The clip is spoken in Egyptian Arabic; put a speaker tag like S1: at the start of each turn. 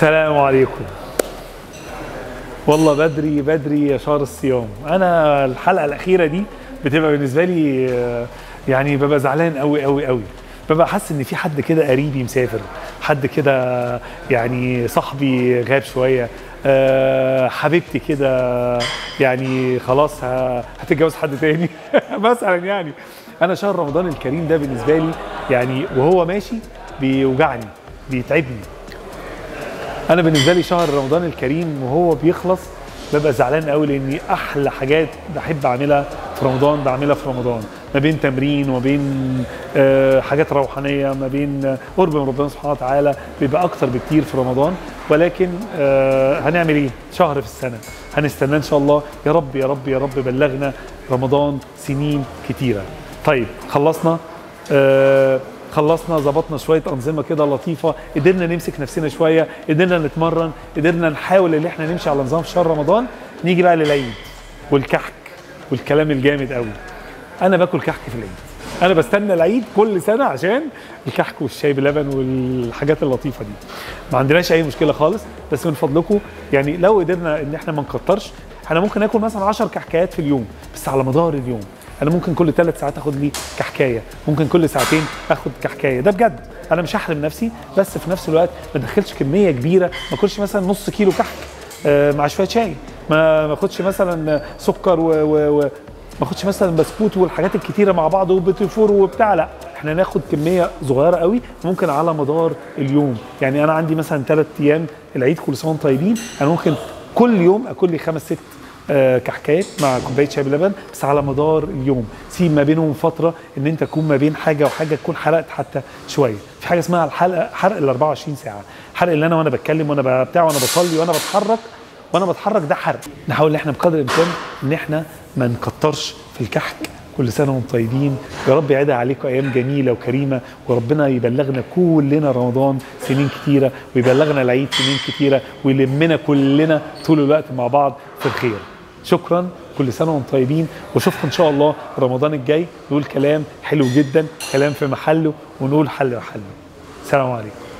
S1: السلام عليكم والله بدري بدري يا شهر الصيام انا الحلقه الاخيره دي بتبقى بالنسبه لي آه، يعني ببقى زعلان قوي قوي قوي ببقى حاسس ان في حد كده قريبي مسافر حد كده يعني صاحبي غاب شويه آه، حبيبتي كده يعني خلاص ه- هتتجوز حد تاني مثلا يعني انا شهر رمضان الكريم ده بالنسبه لي يعني وهو ماشي بيوجعني بيتعبني انا بالنسبه لي شهر رمضان الكريم وهو بيخلص ببقى زعلان قوي لاني احلى حاجات بحب اعملها في رمضان بعملها في رمضان ما بين تمرين وما بين آه، حاجات روحانيه ما بين آه، قرب من ربنا سبحانه وتعالى بيبقى اكتر بكتير في رمضان ولكن آه، هنعمل ايه شهر في السنه هنستناه ان شاء الله يا رب يا رب يا رب بلغنا رمضان سنين كتيره طيب خلصنا آه، خلصنا ظبطنا شويه انظمه كده لطيفه قدرنا نمسك نفسنا شويه قدرنا نتمرن قدرنا نحاول ان احنا نمشي على نظام في شهر رمضان نيجي بقى للعيد والكحك والكلام الجامد قوي انا باكل كحك في العيد انا بستنى العيد كل سنه عشان الكحك والشاي بلبن والحاجات اللطيفه دي ما عندناش اي مشكله خالص بس من فضلكم يعني لو قدرنا ان احنا ما نكترش احنا ممكن ناكل مثلا 10 كحكايات في اليوم بس على مدار اليوم انا ممكن كل ثلاث ساعات اخد لي كحكايه ممكن كل ساعتين اخد كحكايه ده بجد انا مش هحرم نفسي بس في نفس الوقت ما ادخلش كميه كبيره ما اكلش مثلا نص كيلو كحك آه، مع شويه شاي ما ما اخدش مثلا سكر و, و, و ما اخدش مثلا بسكوت والحاجات الكتيره مع بعض وبتفور وبتاع لا احنا ناخد كميه صغيره قوي ممكن على مدار اليوم يعني انا عندي مثلا ثلاث ايام العيد كل سنه وانتم طيبين انا ممكن كل يوم اكل لي خمس ست آه، كحكايات مع كوبايه شاي بلبن بس على مدار اليوم سيب ما بينهم فتره ان انت تكون ما بين حاجه وحاجه تكون حرقت حتى شويه في حاجه اسمها الحلقه حرق ال 24 ساعه حرق اللي انا وانا بتكلم وانا بتاع وانا بصلي وانا بتحرك وانا بتحرك ده حرق نحاول ان احنا بقدر الامكان ان احنا ما نكترش في الكحك كل سنه وانتم طيبين يا رب يعيدها عليكم ايام جميله وكريمه وربنا يبلغنا كلنا رمضان سنين كتيره ويبلغنا العيد سنين كتيره ويلمنا كلنا طول الوقت مع بعض في الخير شكرا كل سنه وانتم طيبين واشوفكم ان شاء الله رمضان الجاي نقول كلام حلو جدا كلام في محله ونقول حل محله السلام عليكم